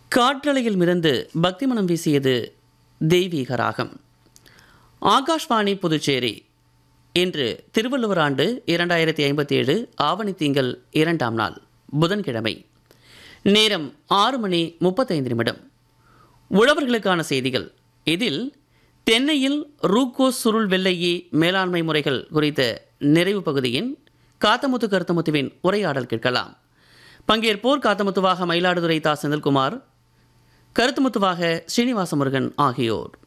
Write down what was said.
காற்றலையில் மிதந்து பக்தி மனம் வீசியது தெய்வீக ராகம் ஆகாஷ்வாணி புதுச்சேரி இன்று திருவள்ளுவர் ஆண்டு இரண்டாயிரத்தி ஐம்பத்தி ஏழு ஆவணி திங்கள் இரண்டாம் நாள் புதன்கிழமை நேரம் ஆறு மணி முப்பத்தைந்து நிமிடம் உழவர்களுக்கான செய்திகள் இதில் தென்னையில் ரூகோஸ் சுருள் வெள்ளையி மேலாண்மை முறைகள் குறித்த நிறைவு பகுதியின் காத்தமுத்து கருத்தமுத்துவின் உரையாடல் கேட்கலாம் பங்கேற்போர் காத்தமுத்துவாக மயிலாடுதுறை தா செந்தில்குமார் கருத்துமுத்துவாக ஸ்ரீனிவாச முருகன் ஆகியோர்